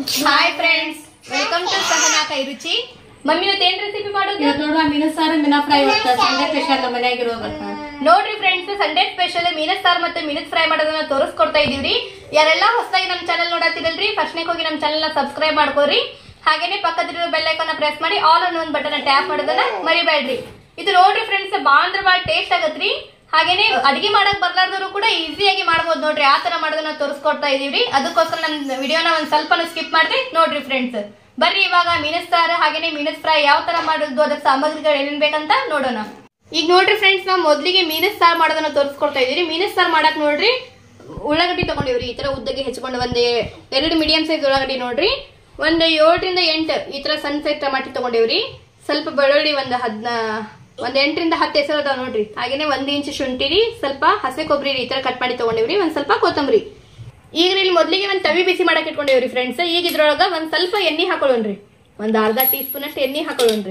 hi friends welcome to Sahana ಕೈ ರುಚಿ mummy ಇವತ್ತು ಏನ್ ರೆಸಿಪಿ ಮಾಡೋದು ಇವತ್ತು ನೋಡುವ ಮೀನು ಸಾರು ಮೀನಾ ಫ್ರೈ ಇವತ್ತು ಸಂಡೆ ಸ್ಪೆಷಲ್ ನಮ್ಮ ಮನ್ಯಾಗಿರೋ ನೋಡ್ರಿ ಫ್ರೆಂಡ್ಸ್ ಸಂಡೇ ಸ್ಪೆಷಲ್ ಮೀನಸ್ ಸಾರ್ ಮತ್ತೆ ಮೀನಸ್ ಫ್ರೈ ಮಾಡೋದನ್ನ ತೋರಿಸ್ಕೊಡ್ತಾ ಇದೀವ್ರಿ ಯಾರೆಲ್ಲ ಹೊಸದಾಗಿ ನಮ್ಮ ಚಾನಲ್ ನೋಡತ್ತಿರಲ್ರಿ ಫಸ್ಟ್ನೇ ಹೋಗಿ ನಮ್ಮ ಚಾನಲ್ ನ ಸಬ್ಸ್ಕ್ರೈಬ್ ಮಾಡ್ಕೋರಿ ಹಾಗೇನೆ ಪಕ್ಕದಲ್ಲಿರೋ ಬೆಲ್ ಐಕಾನ್ ಪ್ರೆಸ್ ಮಾಡಿ ಆಲ್ ಅನ್ನೋ ಒಂದು ಬಟನ್ ಟ್ಯಾಪ್ ಮಾಡೋದನ್ನ ಮರಿಬೇಡ್ರಿ ಇದು ನೋಡ್ರಿ ಫ್ರೆಂಡ್ಸ್ ಬಾಳ ಅಂದ್ರೆ ಬಾಳ ಟೇಸ್ಟ್ ಆಗತ್ರಿ ಹಾಗೇನೆ ಅಡಿಗೆ ಮಾಡಕ್ ಬರ್ಲಾರ್ದವ್ರು ಕೂಡ ಈಸಿಯಾಗಿ ಮಾಡ್ಬೋದು ನೋಡ್ರಿ ಆ ತರ ಮಾಡೋದನ್ನ ತೋರಿಸ್ಕೊಡ್ತಾ ಇದೀವ್ರಿ ಅದಕ್ಕೋಸ್ಕರ ನಮ್ ವಿಡಿಯೋನ ಒಂದ್ ಸ್ವಲ್ಪ ಸ್ಕಿಪ್ ಮಾಡ್ರಿ ನೋಡ್ರಿ ಫ್ರೆಂಡ್ಸ್ ಬರ್ರಿ ಇವಾಗ ಮೀನಸ್ ಸಾರು ಹಾಗೇನೆ ಮೀನಸ್ ಫ್ರೈ ಯಾವ ತರ ಮಾಡೋದು ಅದಕ್ಕೆ ಸಾಮಗ್ರಿಗಳು ಏನೇನ್ ಬೇಕಂತ ನೋಡೋಣ ಈಗ ನೋಡ್ರಿ ಫ್ರೆಂಡ್ಸ್ ನಾವು ಮೊದ್ಲಿಗೆ ಮೀನಸ್ ಸಾರು ಮಾಡೋದನ್ನ ತೋರಿಸ್ಕೊಡ್ತಾ ಇದೀವಿ ಮೀನಸ್ ಸಾರು ಮಾಡಕ್ ನೋಡ್ರಿ ಉಳ್ಳಾಗಡ್ಡಿ ತಗೊಂಡಿವ್ರಿ ಈ ತರ ಉದ್ದಗೆ ಹೆಚ್ಕೊಂಡು ಒಂದ್ ಎರಡು ಮೀಡಿಯಂ ಸೈಜ್ ಉಳ್ಳಾಗಡ್ಡಿ ನೋಡ್ರಿ ಒಂದ್ ಏಳರಿಂದ ಎಂಟು ಈ ತರ ಸಣ್ಣ ಸೈಜ್ ಟಮಾಟಿ ತಗೊಂಡಿವ್ರಿ ಸ್ವಲ್ಪ ಬೆಳ್ಳುಳ್ಳಿ ಒಂದ್ ಹದ್ನ ಒಂದ್ ಎಂಟರಿಂದ ಹತ್ತು ಹೆಸರು ಅದಾವ ನೋಡ್ರಿ ಹಾಗೇನೆ ಒಂದ್ ಇಂಚ್ ಶುಂಠಿ ರೀ ಸ್ವಲ್ಪ ಹಸೆ ಕೊಬ್ಬರಿ ಈ ತರ ಕಟ್ ಮಾಡಿ ತಗೊಂಡಿವ್ರಿ ಒಂದ್ ಸ್ವಲ್ಪ ಕೊತ್ತಂಬರಿ ಈಗ ಇಲ್ಲಿ ಮೊದ್ಲಿಗೆ ಒಂದ್ ತವಿ ಬಿಸಿ ಮಾಡಕ್ ಇಟ್ಕೊಂಡಿವ್ರಿ ಫ್ರೆಂಡ್ಸ್ ಈಗ ಇದ್ರೊಳಗ ಒಂದ್ ಸ್ವಲ್ಪ ಎಣ್ಣೆ ಹಾಕೊಳ್ಳೋಣ್ರಿ ಒಂದ್ ಅರ್ಧ ಟೀ ಸ್ಪೂನ್ ಅಷ್ಟು ಎಣ್ಣೆ ಹಾಕೊಳ್ಳೋಣ್ರಿ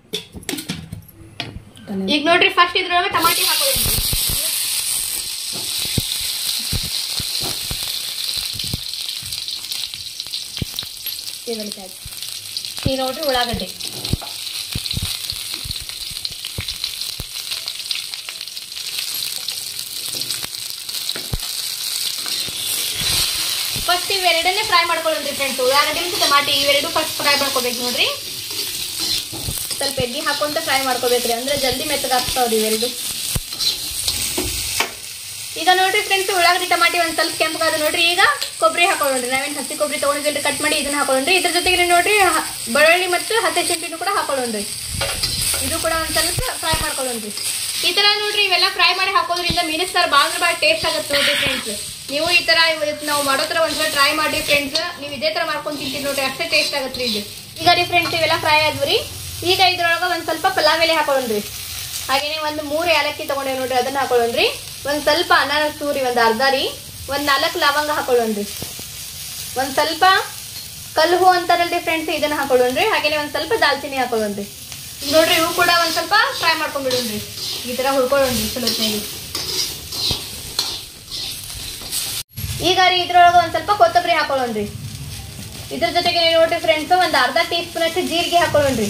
ಈಗ ನೋಡ್ರಿ ಫಸ್ಟ್ ಇದ್ರೊಳಗ ಟಮಾಟಿ ಹಾಕೊಳ್ಳೋಣ್ರಿ ಈಗ ನೋಡ್ರಿ ಉಳ್ಳಾಗಡ್ಡೆ ಫಸ್ಟ್ ಇವೆರಡನ್ನೇ ಫ್ರೈ ಮಾಡ್ಕೊಳ್ಳೋಣ್ರಿ ಫ್ರೆಂಡ್ಸ್ ಉಳ್ಳಾಗಡ್ಡಿ ಮತ್ತು ಟಮಾಟಿ ಇವೆರಡು ಫಸ್ಟ್ ಫ್ರೈ ಮಾಡ್ಕೋಬೇಕು ನೋಡ್ರಿ ಸ್ವಲ್ಪ ಎಣ್ಣೆ ಹಾಕೊಂತ ಫ್ರೈ ಮಾಡ್ಕೋಬೇಕ್ರಿ ಅಂದ್ರೆ ಜಲ್ದಿ ಮೆತ್ತಗಾಗ್ತಾವ್ರಿ ಇವೆರಡು ಈಗ ನೋಡ್ರಿ ಫ್ರೆಂಡ್ಸ್ ಉಳ್ಳಾಗಡ್ಡಿ ಟಮಾಟಿ ಒಂದ್ ಸ್ವಲ್ಪ ಕೆಂಪಗಾದ ನೋಡ್ರಿ ಈಗ ಕೊಬ್ಬರಿ ಹಾಕೊಳ್ಳೋಣ್ರಿ ನಾವೇನ್ ಹಸಿ ಕೊಬ್ಬರಿ ತಗೊಂಡಿದ್ರಿ ಕಟ್ ಮಾಡಿ ಇದನ್ನ ಹಾಕೊಳ್ಳೋಣ್ರಿ ಇದ್ರ ಜೊತೆಗೆ ನೋಡ್ರಿ ಹ- ಬೆಳ್ಳುಳ್ಳಿ ಮತ್ತು ಹಸಿ ಶುಂಠಿನೂ ಕೂಡ ಹಾಕೊಳ್ಳೋಣ್ರಿ ಇದು ಕೂಡ ಒಂದ್ ಸ್ವಲ್ಪ ಫ್ರೈ ಮಾಡ್ಕೊಳ್ಳೋಣ್ರಿ ಈ ತರ ನೋಡ್ರಿ ಇವೆಲ್ಲ ಫ್ರೈ ಮಾಡಿ ಹಾಕೋದ್ರಿಂದ ಮೀನು ಸಾರು ಭಾಳ ಅಂದ್ರೆ ಭಾಳ ಟೇಸ್ಟ್ ಆಗುತ್ತೆ ನೋಡ್ರಿ ಫ್ರೆಂಡ್ಸ್ ನೀವು ಈ ತರ ಇವತ್ತು ನಾವು ಮಾಡೋ ತರ ಒಂದ್ಸಲ ಟ್ರೈ ಮಾಡಿ ಫ್ರೆಂಡ್ಸ್ ನೀವು ಇದೇ ತರ ಮಾಡ್ಕೊಂಡ್ ತಿಂತೀರಿ ನೋಡ್ರಿ ಅಷ್ಟೇ ಟೇಸ್ಟ್ ಆಗುತ್ತೆ ಇದು ಈಗ ರೀ ಫ್ರೆಂಡ್ಸ್ ಇವೆಲ್ಲ ಫ್ರೈ ಆದ್ವಿ ಈಗ ಇದ್ರೊಳಗ ಒಂದ್ ಸ್ವಲ್ಪ ಪಲಾವ್ ಎಲೆ ಹಾಕೊಳ್ಳೋಣ್ರಿ ಹಾಗೇನೆ ಒಂದು ಮೂರು ಏಲಕ್ಕಿ ತಗೊಂಡೇವಿ ನೋಡ್ರಿ ಅದನ್ನ ಹಾಕೊಳ್ಳೋಣ್ರಿ ಒಂದ್ ಸ್ವಲ್ಪ ಅನಾನಸ್ ಸೂರಿ ಒಂದ್ ಅರ್ಧ ರೀ ಒಂದ್ ನಾಲ್ಕು ಲವಂಗ ಹಾಕೊಳ್ಳೋಣ್ರಿ ಒಂದ್ ಸ್ವಲ್ಪ ಕಲ್ಲು ಹೂ ಅಂತಾರಲ್ರಿ ಫ್ರೆಂಡ್ಸ್ ಇದನ್ನ ಹಾಕೊಳ್ಳೋಣ್ರಿ ಹಾಗೇನೆ ಒಂದ್ ಸ್ವಲ್ಪ ದಾಲ್ಚಿನ್ನಿ ಹಾಕೊಳ್ಳೋಣ್ರಿ ನೋಡ್ರಿ ಇವು ಕೂಡ ಒಂದ್ ಸ್ವಲ್ಪ ಫ್ರೈ ಮಾಡ್ಕೊಂಡ್ಬಿಡೋಣ್ರಿ ಈ ತರ ಹುರ್ಕೊಳ್ಳೋಣ್ರಿ ಚಲೋತ್ನಾಗಿ ಈಗ ರೀ ಇದ್ರೊಳಗ ಒಂದ್ ಸ್ವಲ್ಪ ಕೊತ್ತಂಬರಿ ಹಾಕೊಳ್ಳೋಣ್ರಿ ಇದ್ರ ಜೊತೆಗೆ ನೋಡ್ರಿ ಫ್ರೆಂಡ್ಸ್ ಒಂದ್ ಅರ್ಧ ಟೀ ಸ್ಪೂನ್ ಅಷ್ಟು ಜೀರಿಗೆ ಹಾಕೊಳ್ಳೋಣ್ರಿ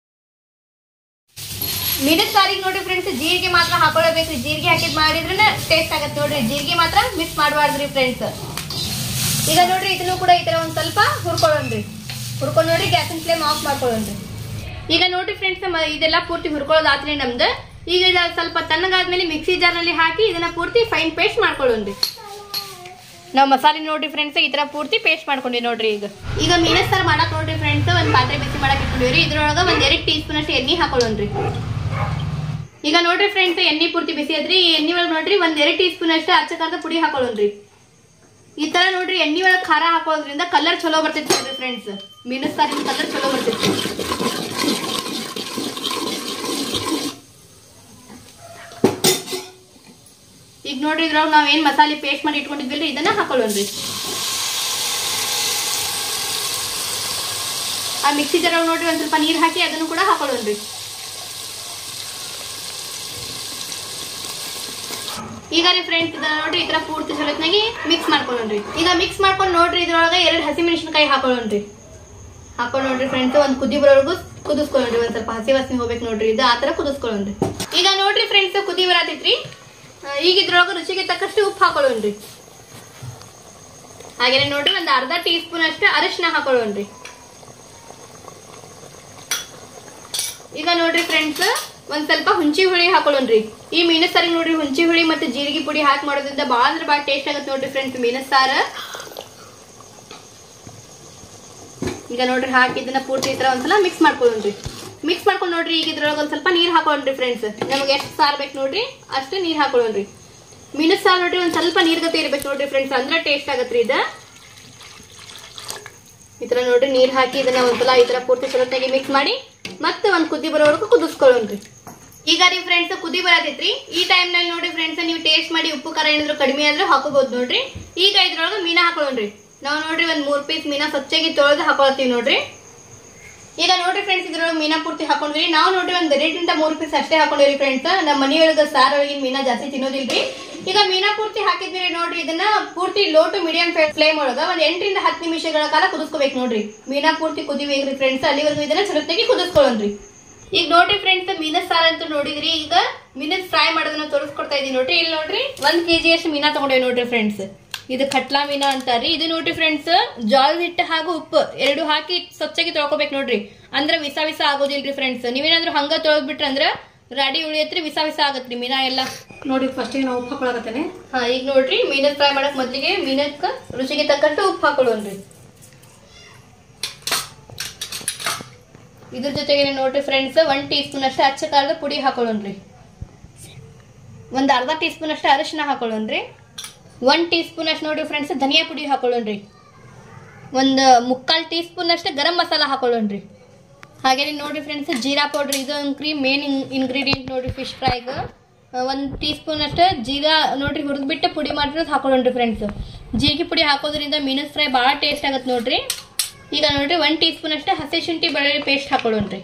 ಮೀನದ ಸಾರಿಗೆ ನೋಡ್ರಿ ಫ್ರೆಂಡ್ಸ್ ಜೀರಿಗೆ ಮಾತ್ರ ಹಾಕೊಳ್ಳಬೇಕ್ರಿ ಜೀರಿಗೆ ಹಾಕಿದ್ ಮಾಡಿದ್ರೆ ಟೇಸ್ಟ್ ಆಗತ್ತೆ ನೋಡ್ರಿ ಜೀರಿಗೆ ಮಾತ್ರ ಮಿಕ್ಸ್ ಮಾಡಬಾರ್ದ್ರಿ ಫ್ರೆಂಡ್ಸ್ ಈಗ ನೋಡ್ರಿ ಇದನ್ನು ಕೂಡ ಈ ತರ ಒಂದ್ ಸ್ವಲ್ಪ ಹುರ್ಕೊಳ್ಳೋಣ್ರಿ ಹುರ್ಕೊಂಡ್ ನೋಡ್ರಿ ಗ್ಯಾಸಿನ ಫ್ಲೇಮ್ ಆಫ್ ಮಾಡ್ಕೊಳ್ಳೋಣ್ರಿ ಈಗ ನೋಡ್ರಿ ಫ್ರೆಂಡ್ಸ್ ಇದೆಲ್ಲ ಪೂರ್ತಿ ಹುರ್ಕೊಳ್ಳೋದಾತ್ರಿ ನಮ್ದು ಈಗ ಇದು ಸ್ವಲ್ಪ ತಣ್ಣಗಾದ್ಮೇಲೆ ಮಿಕ್ಸಿ ಜಾರ್ನಲ್ಲಿ ಹಾಕಿ ಇದನ್ನ ಪೂರ್ತಿ ಫೈನ್ ಪೇಸ್ಟ್ ಮಾಡ್ಕೊಳ್ಳೋಣ್ರಿ ನಾವು ಮಸಾಲೆ ನೋಡ್ರಿ ಫ್ರೆಂಡ್ಸ್ ಈ ತರ ಪೂರ್ತಿ ಪೇಸ್ಟ್ ಮಾಡ್ಕೊಂಡಿ ನೋಡ್ರಿ ಈಗ ಈಗ ಮೀನ ಸಾರು ಮಾಡಕ್ ನೋಡ್ರಿ ಫ್ರೆಂಡ್ಸ್ ಒಂದ್ ಪಾತ್ರೆ ಬಿಸಿ ಮಾಡಕ್ ಇಟ್ಕೊಂಡಿವ್ರಿ ಇದ್ರೊಳಗ ಒಂದ್ ಎರಡ್ ಟೀ ಸ್ಪೂನ್ ಅಷ್ಟು ಎಣ್ಣೆ ಹಾಕೊಳ್ಳೋಣ್ರಿ ಈಗ ನೋಡ್ರಿ ಫ್ರೆಂಡ್ಸ್ ಎಣ್ಣೆ ಪೂರ್ತಿ ಬಿಸಿ ಅದ್ರಿ ಈ ಎಣ್ಣೆ ಒಳಗ್ ನೋಡ್ರಿ ಒಂದ್ ಎರಡ್ ಟೀ ಸ್ಪೂನ್ ಅಷ್ಟು ಅಚ್ಚಕಾರದ ಪುಡಿ ಹಾಕೊಳ್ಳೋಣ್ರಿ ಈ ತರ ನೋಡ್ರಿ ಎಣ್ಣೆ ಒಳಗ್ ಖಾರ ಹಾಕೋದ್ರಿಂದ ಕಲರ್ ಚಲೋ ಬರ್ತೈತಿ ನೋಡ್ರಿ ಫ್ರೆಂಡ್ಸ್ ಮೀನು ಸಾರಿನ ಕಲರ್ ಚಲೋ ಬರ್ತೈತಿ ಈಗ ನೋಡ್ರಿ ಇದ್ರೊಳಗ ನಾವ್ ಏನ್ ಮಸಾಲೆ ಪೇಸ್ಟ್ ಮಾಡಿ ಇಟ್ಕೊಂಡಿದ್ವಿಲ್ರಿ ಇದನ್ನ ಹಾಕೊಳ್ಳೋಣ್ರಿ ಆ ಮಿಕ್ಸಿ ಜಾರ್ ನೋಡ್ರಿ ಒಂದ್ ಸ್ವಲ್ಪ ನೀರ್ ಹಾಕಿ ಅದನ್ನು ಕೂಡ ಹಾಕೊಳ್ಳೋಣ್ರಿ ಈಗ ರೀ ಫ್ರೆಂಡ್ಸ್ ಇದನ್ನ ನೋಡ್ರಿ ಈ ತರ ಪೂರ್ತಿ ಸಲತ್ನಾಗಿ ಮಿಕ್ಸ್ ಮಾಡ್ಕೊಳ್ಳೋಣ್ರಿ ಈಗ ಮಿಕ್ಸ್ ಮಾಡ್ಕೊಂಡು ನೋಡ್ರಿ ಇದ್ರೊಳಗೆ ಎರಡು ಹಸಿ ಮೆಣಸಿನಕಾಯಿ ಹಾಕೊಳ್ಳೋಣ್ರಿ ಹಾಕೊಂಡ್ ನೋಡ್ರಿ ಫ್ರೆಂಡ್ಸ್ ಒಂದ್ ಕುದಿ ಬರೋವರೆಗೂ ಕುದಿಸ್ಕೊಳ್ಳೋಣ್ರಿ ಒಂದ್ ಸ್ವಲ್ಪ ಹಸಿ ವಾಸನೆ ಹೋಗ್ಬೇಕು ನೋಡ್ರಿ ಇದು ಆತರ ಕುದಿಸ್ಕೊಳ್ಳೋಣ್ರಿ ಈಗ ನೋಡ್ರಿ ಫ್ರೆಂಡ್ಸ್ ಕುದಿ ಬರತೈತ್ರಿ ಆ, ಈಗ ಇದ್ರೊಳಗೆ ರುಚಿಗೆ ತಕ್ಕಷ್ಟು ಉಪ್ಪು ಹಾಕೊಳ್ಳೋಣ್ರಿ ಹಾಗೇನೆ ನೋಡ್ರಿ ಒಂದ್ ಅರ್ಧ ಟೀ ಸ್ಪೂನ್ ಅಷ್ಟು ಅರಿಶಿನ ಹಾಕೊಳ್ಳೋಣ್ರಿ ಈಗ ನೋಡ್ರಿ ಫ್ರೆಂಡ್ಸ್ ಒಂದ್ ಸ್ವಲ್ಪ ಹುಂಚಿ ಹುಳಿ ಹಾಕೊಳ್ಳೋಣ್ರಿ ಈ ಮೀನು ಸಾರಿಗೆ ನೋಡ್ರಿ ಹುಂಚಿ ಹುಳಿ ಮತ್ತೆ ಜೀರಿಗೆ ಪುಡಿ ಹಾಕಿ ಮಾಡೋದ್ರಿಂದ ಬಾಳ ಅಂದ್ರೆ ಬಾಳ ಟೇಸ್ಟ್ ಆಗುತ್ತೆ ನೋಡ್ರಿ ಫ್ರೆಂಡ್ಸ್ ಮೀನು ಸಾರ ಈಗ ನೋಡ್ರಿ ಹಾಕಿ ಇದನ್ನ ಪೂರ್ತಿ ಈ ತರ ಒಂದ್ಸಲ ಮಿಕ್ಸ್ ಮಾಡ್ಕೊಳ್ಳೋಣ್ರಿ ಮಿಕ್ಸ್ ಮಾಡ್ಕೊಂಡು ನೋಡ್ರಿ ಈಗ ಇದ್ರೊಳಗೆ ಒಂದ್ ಸ್ವಲ್ಪ ನೀರ್ ಹಾಕೊಳ್ಳೋಣ್ರಿ ಫ್ರೆಂಡ್ಸ್ ನಮಗೆ ಎಷ್ಟು ಸಾರ್ ಬೇಕು ನೋಡ್ರಿ ಅಷ್ಟು ನೀರ್ ಹಾಕೊಳ್ಳೋಣ್ರಿ ಮೀನು ಸಾರ್ ನೋಡ್ರಿ ಒಂದ್ ಸ್ವಲ್ಪ ನೀರ್ಗತೆ ಇರ್ಬೇಕು ನೋಡ್ರಿ ಫ್ರೆಂಡ್ಸ್ ಅಂದ್ರೆ ಟೇಸ್ಟ್ ಆಗತ್ರಿ ಇದು ಈ ತರ ನೋಡ್ರಿ ನೀರ್ ಹಾಕಿ ಇದನ್ನ ಒಂದ್ಸಲ ಈ ತರ ಪೂರ್ತಿ ಸ್ವಲ್ಪನಾಗಿ ಮಿಕ್ಸ್ ಮಾಡಿ ಮತ್ತೆ ಒಂದ್ ಕುದಿ ಬರೋವರೆಗೂ ಕುದಿಸ್ಕೊಳ್ಳೋಣ್ರಿ ಈಗ ರೀ ಫ್ರೆಂಡ್ಸ್ ಕುದಿ ಬರತೈತ್ರಿ ಈ ಟೈಮ್ ನಲ್ಲಿ ನೋಡ್ರಿ ಫ್ರೆಂಡ್ಸ್ ನೀವು ಟೇಸ್ಟ್ ಮಾಡಿ ಉಪ್ಪು ಖಾರ ಏನಾದ್ರು ಕಡಿಮೆ ಆದ್ರೆ ಹಾಕೋಬಹುದು ನೋಡ್ರಿ ಈಗ ಇದ್ರೊಳಗೆ ಮೀನಾ ಹಾಕೊಳ್ಳೋಣ್ರಿ ನಾವು ನೋಡ್ರಿ ಒಂದ್ ಮೂರ್ ಪೀಸ್ ಮೀನಾ ಸ್ವಚ್ಛಾಗಿ ತೊಳೆದು ಹಾಕೊಳ್ತೀವಿ ನೋಡ್ರಿ ಈಗ ನೋಡ್ರಿ ಫ್ರೆಂಡ್ಸ್ ಇದ್ರೊಳಗೆ ಮೀನಾ ಪೂರ್ತಿ ಹಾಕೊಂಡ್ರಿ ನಾವು ನೋಡ್ರಿ ಒಂದ್ ಎರಡರಿಂದ ಮೂರು ಪೀಸ್ ಅಷ್ಟೇ ಹಾಕೊಂಡಿರಿ ಫ್ರೆಂಡ್ಸ್ ನಮ್ಮ ಮನೆಯೊಳಗ ಸಾರ್ ಒಳಗಿನ ಮೀನಾ ಜಾಸ್ತಿ ತಿನ್ನೋದಿಲ್ರಿ ಈಗ ಮೀನಾ ಪೂರ್ತಿ ಹಾಕಿದ್ಮೇಲೆ ನೋಡ್ರಿ ಇದನ್ನ ಪೂರ್ತಿ ಲೋ ಟು ಮೀಡಿಯಂ ಫ್ಲೇಮ್ ಒಳಗ ಒಂದ್ ಎಂಟರಿಂದ ಹತ್ತು ನಿಮಿಷಗಳ ಕಾಲ ಕುದಿಸ್ಕೋಬೇಕು ನೋಡ್ರಿ ಮೀನಾ ಪೂರ್ತಿ ಕುದಿಬೇಕ್ರಿ ಫ್ರೆಂಡ್ಸ್ ಅಲ್ಲಿವರೆಗೂ ಇದನ್ನ ಚಲೋತ್ತಾಗಿ ಕುದಿಸ್ಕೊಳ್ಳೋಣ್ರಿ ಈಗ ನೋಡ್ರಿ ಫ್ರೆಂಡ್ಸ್ ಮೀನ ಸಾರ್ ಅಂತ ನೋಡಿದ್ರಿ ಈಗ ಮೀನದ್ ಫ್ರೈ ಮಾಡೋದನ್ನ ತೋರಿಸ್ಕೊಡ್ತಾ ಇದೀನಿ ನೋಡ್ರಿ ಇಲ್ಲಿ ನೋಡ್ರಿ ಒಂದ್ ಕೆಜಿ ಅಷ್ಟು ಮೀನಾ ತಗೊಂಡೇವಿ ನೋಡ್ರಿ ಫ್ರೆಂಡ್ಸ್ ಇದು ಕಟ್ಲಾ ಮೀನಾ ಅಂತಾರಿ ಇದು ನೋಡ್ರಿ ಫ್ರೆಂಡ್ಸ್ ಜೋಳದ ಹಿಟ್ಟು ಹಾಗೂ ಉಪ್ಪು ಎರಡು ಹಾಕಿ ಸ್ವಚ್ಛಾಗಿ ತೊಳ್ಕೊಬೇಕು ನೋಡ್ರಿ ಅಂದ್ರ ವಿಸ ವಿಸ ಆಗೋದಿಲ್ರಿ ಫ್ರೆಂಡ್ಸ್ ನೀವೇನಾದ್ರೂ ಹಂಗ ತೊಳೆದ್ಬಿಟ್ರ ಅಂದ್ರ ರಾಡಿ ಉಳಿಯತ್ರಿ ವಿಸ ವಿಸ ಆಗತ್ರಿ ಮೀನಾ ಎಲ್ಲ ನೋಡಿ ಫಸ್ಟ್ ನಾವು ಉಪ್ಪು ಹಾಕೊಳಕತ್ತೇನೆ ಹಾ ಈಗ ನೋಡ್ರಿ ಮೀನದ್ ಫ್ರೈ ಮಾಡಕ್ ಮೊದ್ಲಿಗೆ ಮೀನಕ್ಕ ರುಚಿಗೆ ತಕ್ಕಷ್ಟು ಉಪ್ಪು ಹಾಕೊಳ್ಳೋಣ್ರಿ ಇದ್ರ ಜೊತೆಗೆ ನೋಡ್ರಿ ಫ್ರೆಂಡ್ಸ್ ಒಂದ್ ಟೀ ಸ್ಪೂನ್ ಅಷ್ಟು ಅಚ್ಚ ಖಾರದ ಪುಡಿ ಹಾಕೊಳ್ಳೋಣ್ರಿ ಒಂದ್ ಅರ್ಧ ಟೀ ಸ್ಪೂನ್ ಅಷ್ಟು ಅರಿಶಿನ ಹಾಕೊಳ್ಳೋಣ್ರಿ ಒಂದ್ ಟೀ ಸ್ಪೂನ್ ಅಷ್ಟು ನೋಡ್ರಿ ಫ್ರೆಂಡ್ಸ್ ಧನಿಯಾ ಪುಡಿ ಹಾಕೊಳ್ಳೋಣ್ರಿ ಒಂದ್ ಮುಕ್ಕಾಲ್ ಟೀ ಸ್ಪೂನ್ ಅಷ್ಟು ಗರಂ ಮಸಾಲ ಹಾಕೊಳ್ಳೋಣ್ರಿ ಹಾಗೆ ನೋಡ್ರಿ ಫ್ರೆಂಡ್ಸ್ ಜೀರಾ ಪೌಡ್ರ್ ಇದು ಅಂಕ್ರಿ ಮೇನ್ ಇಂಗ್ರೀಡಿಯೆಂಟ್ ನೋಡ್ರಿ ಫಿಶ್ ಫ್ರೈಗ ಒಂದು ಟೀ ಸ್ಪೂನ್ ಅಷ್ಟು ಜೀರಾ ನೋಡ್ರಿ ಹುರಿದ್ಬಿಟ್ಟು ಪುಡಿ ಮಾಡಿರೋದು ಹಾಕೊಳ್ಳೋಣ್ರಿ ಫ್ರೆಂಡ್ಸ್ ಜೀರಿಗೆ ಪುಡಿ ಹಾಕೋದ್ರಿಂದ ಮೀನಸ್ ಫ್ರೈ ಭಾಳ ಟೇಸ್ಟ್ ಆಗತ್ತೆ ನೋಡ್ರಿ ಈಗ ನೋಡ್ರಿ ಒನ್ ಟೀ ಸ್ಪೂನ್ ಅಷ್ಟು ಹಸಿ ಶುಂಠಿ ಬೆಳ್ಳುಳ್ಳಿ ಪೇಸ್ಟ್ ಹಾಕೊಳ್ಳೋಣ್ರಿ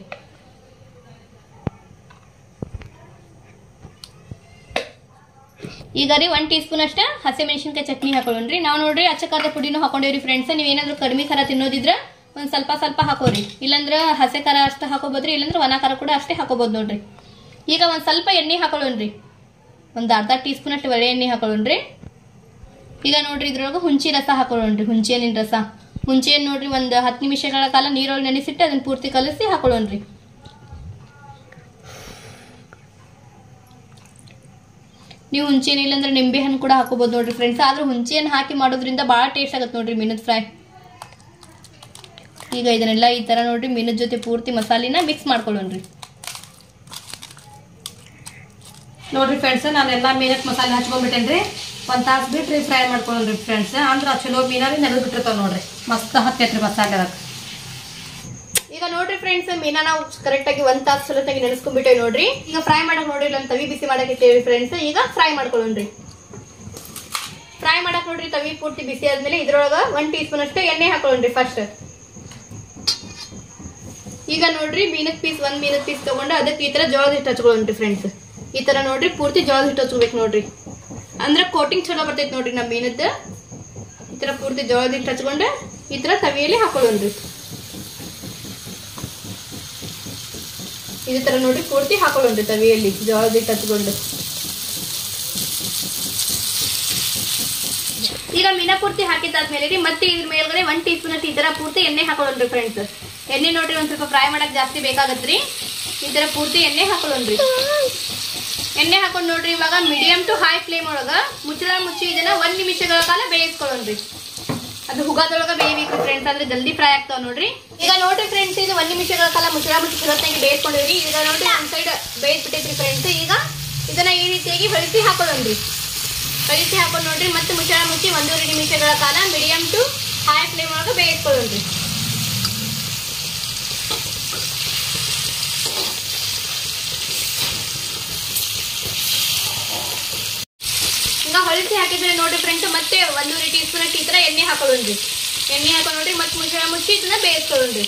ಈಗ ರೀ ಒನ್ ಟೀ ಸ್ಪೂನ್ ಅಷ್ಟ ಹಸಿ ಮೆಣಸಿನ್ಕಾಯಿ ಚಟ್ನಿ ಹಾಕೊಳ್ಳೋಣ್ರಿ ನಾವು ನೋಡ್ರಿ ಅಚ್ಚಕಾರದ ಪುಡಿನೂ ಹಾಕೊಂಡೇವ್ರಿ ಫ್ರೆಂಡ್ಸ್ ನೀವೇನಾದ್ರೂ ಕಡಿಮೆ ಖಾರ ತಿನ್ನೋದಿದ್ರ ಒಂದ್ ಸ್ವಲ್ಪ ಸ್ವಲ್ಪ ಹಾಕೋರಿ ಇಲ್ಲಂದ್ರ ಹಸೆ ಖಾರ ಅಷ್ಟೇ ಹಾಕೋಬೋದ್ರಿ ಇಲ್ಲಂದ್ರ ಒಣ ಖಾರ ಕೂಡ ಅಷ್ಟೇ ಹಾಕೋಬಹುದು ನೋಡ್ರಿ ಈಗ ಒಂದ್ ಸ್ವಲ್ಪ ಎಣ್ಣೆ ಹಾಕೊಳ್ಳೋಣ್ರಿ ಒಂದ್ ಅರ್ಧ ಟೀ ಸ್ಪೂನ್ ಅಷ್ಟು ಒಳ್ಳೆ ಎಣ್ಣೆ ಹಾಕೊಳ್ಳೋಣ್ರಿ ಈಗ ನೋಡ್ರಿ ಇದ್ರೊಳಗೆ ಹುಂಚಿ ರಸ ಹಾಕೊಳ್ಳೋಣ್ರಿ ಹುಂಚಿ ಹಣ್ಣಿನ ರಸ ಹುಂಚಿ ಹಣ್ಣು ನೋಡ್ರಿ ಒಂದ್ ಹತ್ತು ನಿಮಿಷಗಳ ಕಾಲ ನೀರೊಳಗೆ ನೆನೆಸಿಟ್ಟು ಅದನ್ನ ಪೂರ್ತಿ ಕಲಸಿ ಹಾಕೊಳ್ಳೋಣ್ರಿ ನೀವು ಹುಂಚಿ ಹಣ್ಣು ಇಲ್ಲಾಂದ್ರೆ ನಿಂಬೆ ಹಣ್ಣು ಕೂಡ ಹಾಕೋಬಹುದು ನೋಡ್ರಿ ಫ್ರೆಂಡ್ಸ್ ಆದ್ರೆ ಹುಂಚಿ ಹಣ್ಣು ಹಾಕಿ ಮಾಡೋದ್ರಿಂದ ಭಾಳ ಟೇಸ್ಟ್ ಆಗತ್ತೆ ನೋಡ್ರಿ ಮೀನದ ಫ್ರೈ ಈಗ ಇದನ್ನೆಲ್ಲ ಈ ತರ ನೋಡ್ರಿ ಮೀನದ ಜೊತೆ ಪೂರ್ತಿ ಮಸಾಲಿನ ಮಿಕ್ಸ್ ಮಾಡ್ಕೊಳ್ಳೋಣ್ರಿ ನೋಡ್ರಿ ಫ್ರೆಂಡ್ಸ್ ನಾನೆಲ್ಲ ಮೀನಕ್ ಮಸಾಲೆ ಹಚ್ಕೊಂಡ್ಬಿಟ್ಟೇನ್ರಿ ಒಂದ್ ತಾಸ್ ಬಿಟ್ರಿ ಫ್ರೈ ಮಾಡ್ಕೊಳ್ಳೋಣ್ರಿ ಫ್ರೆಂಡ್ಸ್ ಅಂದ್ರ ಚಲೋ ಮೀನಾರಿ ನೆನೆದ್ ಬಿಟ್ಟಿರ್ತಾವ ನೋಡ್ರಿ ಮಸ್ತ್ ಹತ್ತೈತ್ರಿ ಮಸಾಲೆ ಅದಕ್ಕೆ ಈಗ ನೋಡ್ರಿ ಫ್ರೆಂಡ್ಸ್ ಮೀನಾ ನಾವು ಕರೆಕ್ಟ್ ಆಗಿ ಒಂದ್ ತಾಸು ಸಲತ್ತಾಗಿ ನೆನೆಸ್ಕೊಂಡ್ಬಿಟ್ಟೇವಿ ನೋಡ್ರಿ ಈಗ ಫ್ರೈ ಮಾಡಕ್ ನೋಡ್ರಿ ಇಲ್ಲ ತವಿ ಬಿಸಿ ಮಾಡಕ್ ಇಟ್ಟೇವಿ ಫ್ರೆಂಡ್ಸ್ ಈಗ ಫ್ರೈ ಮಾಡ್ಕೊಳ್ಳೋಣ್ರಿ ಫ್ರೈ ಮಾಡಕ್ ನೋಡ್ರಿ ತವಿ ಪೂರ್ತಿ ಬಿಸಿ ಆದ್ಮೇಲೆ ಇದ್ರೊಳಗ ಒಂದ್ ಟೀ ಸ್ಪೂನ್ ಅಷ್ಟು ಎಣ್ಣೆ ಹಾಕೊಳ್ಳೋಣ್ರಿ ಫಸ್ಟ್ ಈಗ ನೋಡ್ರಿ ಮೀನಕ್ ಪೀಸ್ ಒಂದ್ ಮೀನಕ್ ಪೀಸ್ ತಗೊಂಡು ಅದಕ್ಕೆ ಈ ತರ ಜೋಳದ ಹಿಟ್ಟು ಹಚ್ಕೊಳ್ಳೋಣ್ರಿ ಫ್ರೆಂಡ್ಸ್ ಈ ತರ ನೋಡ್ರಿ ಪೂರ್ತಿ ಜೋಳದ ಹಿಟ್ಟು ಹಚ್ಕೋಬೇಕು ನೋಡ್ರಿ ಅಂದ್ರ ಕೋಟಿಂಗ್ ಚಲೋ ಬರ್ತೈತಿ ನೋಡ್ರಿ ನಮ್ಮ ಮೀನದ್ದು ಈ ತರ ಪೂರ್ತಿ ಜೋಳದ ಹಿಟ್ಟು ಹಚ್ಕೊಂಡು ಈ ತರ ತವಿಯಲ್ಲಿ ಹಾಕೊಳ್ಳೋಣ್ರಿ ಇದೇ ತರ ನೋಡಿ ಪೂರ್ತಿ ಹಾಕೊಳ್ಳೋಣ್ರಿ ತವಿಯಲ್ಲಿ ಜೋಳದ ಹಿಟ್ಟು ಹಚ್ಕೊಂಡು ಈಗ ಮೀನಾ ಪೂರ್ತಿ ಹಾಕಿದ್ದಾದ್ಮೇಲೆ ರೀ ಮತ್ತೆ ಇದ್ರ ಮೇಲ್ಗಡೆ ಒಂದ್ ಟೀ ಸ್ಪೂನ್ ಈ ತರ ಪೂರ್ತಿ ಎಣ್ಣೆ ಹಾಕೊಳ್ಳೋಣ್ರಿ ಫ್ರೆಂಡ್ಸ್ ಎಣ್ಣೆ ನೋಡ್ರಿ ಒಂದ್ ಸ್ವಲ್ಪ ಫ್ರೈ ಮಾಡಕ್ ಜಾಸ್ತಿ ಬೇಕಾಗತ್ರಿ ಈ ತರ ಪೂರ್ತಿ ಎಣ್ಣೆ ಹಾಕೊಳ್ಳೋಣ್ರಿ ಎಣ್ಣೆ ಹಾಕೊಂಡ್ ನೋಡ್ರಿ ಇವಾಗ ಮೀಡಿಯಂ ಟು ಹೈ ಫ್ಲೇಮ್ ಒಳಗ ಮುಚ್ಚಳ ಮುಚ್ಚಿ ಇದನ್ನ ಒಂದ್ ನಿಮಿಷಗಳ ಕಾಲ ಬೇಯಿಸ್ಕೊಳ್ಳೋಣ್ರಿ ಅದು ಹುಗಾದೊಳಗ ಬೇಯಬೇಕು ಫ್ರೆಂಡ್ಸ್ ಅಂದ್ರೆ ಜಲ್ದಿ ಫ್ರೈ ಆಗ್ತಾವ ನೋಡ್ರಿ ಈಗ ನೋಡ್ರಿ ಫ್ರೆಂಡ್ಸ್ ಇದು ಒಂದ್ ನಿಮಿಷಗಳ ಕಾಲ ಮುಚ್ಚಳ ಮುಚ್ಚಿ ಚಲೋತ್ತಾಗಿ ಬೇಯಿಸ್ಕೊಂಡಿವ್ರಿ ಈಗ ನೋಡ್ರಿ ಒಂದ್ ಸೈಡ್ ಬೇಯಿಸ್ಬಿಟ್ಟೈತ್ರಿ ಫ್ರೆಂಡ್ಸ್ ಈಗ ಇದನ್ನ ಈ ರೀತಿಯಾಗಿ ಹೊಳಿಸಿ ಹಾಕೊಳ್ಳೋಣ್ರಿ ಹೊಳಿಸಿ ಹಾಕೊಂಡು ನೋಡ್ರಿ ಮತ್ತೆ ಮುಚ್ಚಳ ಮುಚ್ಚಿ ಒಂದೂವರೆ ನಿಮಿಷಗಳ ಕಾಲ ಮೀಡಿಯಂ ಟು ಹೈ ಫ್ಲೇಮ್ ಒಳಗ ಬೇಯಿಸ್ಕೊಳ್ಳೋಣ್ರಿ ಈಗ ಹೊಳಿಸಿ ಹಾಕಿದ್ರೆ ನೋಡ್ರಿ ಫ್ರೆಂಡ್ಸ್ ಮತ್ತೆ ಒಂದೂವರೆ ಟೀ ಸ್ಪೂನ್ ಅಷ್ಟು ಈ ತರ ಎಣ್ಣೆ ಹಾಕೊಳ್ಳೋಣ್ರಿ ಎಣ್ಣೆ ಹಾಕೊಂಡು ನೋಡ್ರಿ ಮತ್ತೆ ಮುಚ್ಚಳ ಮುಚ್ಚಿ ಇದನ್ನ ಬೇಯಿಸ್ಕೊಳ್ಳೋಣ್ರಿ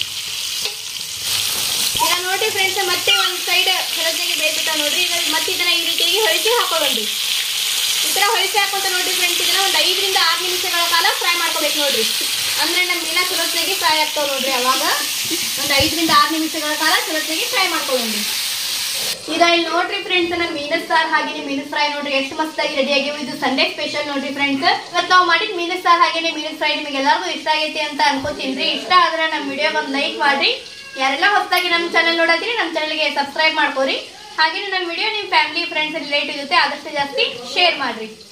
ಈಗ ನೋಡ್ರಿ ಫ್ರೆಂಡ್ಸ್ ಮತ್ತೆ ಒಂದ್ ಸೈಡ್ ಹಳದಿಗೆ ಬೇಯ್ಬಿಟ್ಟ ನೋಡ್ರಿ ಈಗ ಮತ್ತೆ ಇದನ್ನ ಈ ರೀತಿಯಾಗಿ ಹೊಳಿಸಿ ಹಾಕೊಳ್ಳೋಣ್ರಿ ಈ ತರ ಹೊಳಿಸಿ ಹಾಕೊಂತ ನೋಡ್ರಿ ಫ್ರೆಂಡ್ಸ್ ಇದನ್ನ ಒಂದ್ ಐದರಿಂದ ಆರು ನಿಮಿಷಗಳ ಕಾಲ ಫ್ರೈ ಮಾಡ್ಕೋಬೇಕು ನೋಡ್ರಿ ಅಂದ್ರೆ ನಮ್ಮ ಮೀನಾ ಚಲೋತ್ತಾಗಿ ಫ್ರೈ ಆಗ್ತಾವ ನೋಡ್ರಿ ಅವಾಗ ಒಂದ್ ಐದರಿಂದ ಆರು ನಿಮಿಷಗಳ ಕಾಲ ಚಲೋತ್ತಾಗಿ ಫ್ರೈ ಮಾಡ್ಕೊಳ್ಳೋಣ್ರಿ ಈಗ ಇಲ್ಲಿ ನೋಡ್ರಿ ಫ್ರೆಂಡ್ಸ್ ನಮ್ಮ ಮೀನಸ್ ಸಾರ್ ಹಾಗೆ ಮೀನಸ್ ಫ್ರೈ ನೋಡ್ರಿ ಎಷ್ಟು ಮಸ್ತಾಗಿ ರೆಡಿ ಆಗಿವೆ ಇದು ಸಂಡೇ ಸ್ಪೆಷಲ್ ನೋಡ್ರಿ ಫ್ರೆಂಡ್ಸ್ ಇವತ್ತು ನಾವು ಮಾಡಿದ ಮೀನಸ್ ಸಾರ್ ಹಾಗೆ ಮೀನಸ್ ಫ್ರೈ ನಿಮಗೆ ಎಲ್ಲರಿಗೂ ಇಷ್ಟ ಆಗೈತಿ ಅಂತ ಅನ್ಕೋತೀನಿ ಇಷ್ಟ ಆದ್ರೆ ನಮ್ಮ ವಿಡಿಯೋಗೆ ಒಂದು ಲೈಕ್ ಮಾಡ್ರಿ ಯಾರೆಲ್ಲ ಹೊಸದಾಗಿ ನಮ್ಮ ಚಾನಲ್ ನೋಡತ್ತೀರಿ ನಮ್ಮ ಚಾನಲ್ಗೆ ಸಬ್ಸ್ಕ್ರೈಬ್ ಮಾಡ್ಕೋರಿ ಹಾಗೆ ನಮ್ಮ ವಿಡಿಯೋ ನಿಮ್ಮ ಫ್ಯಾಮಿಲಿ ಫ್ರೆಂಡ್ಸ್ ರಿಲೇಟಿವ್ ಜೊತೆ ಆದಷ್ಟು ಜಾಸ್ತಿ ಶೇರ್ ಮಾಡ್ರಿ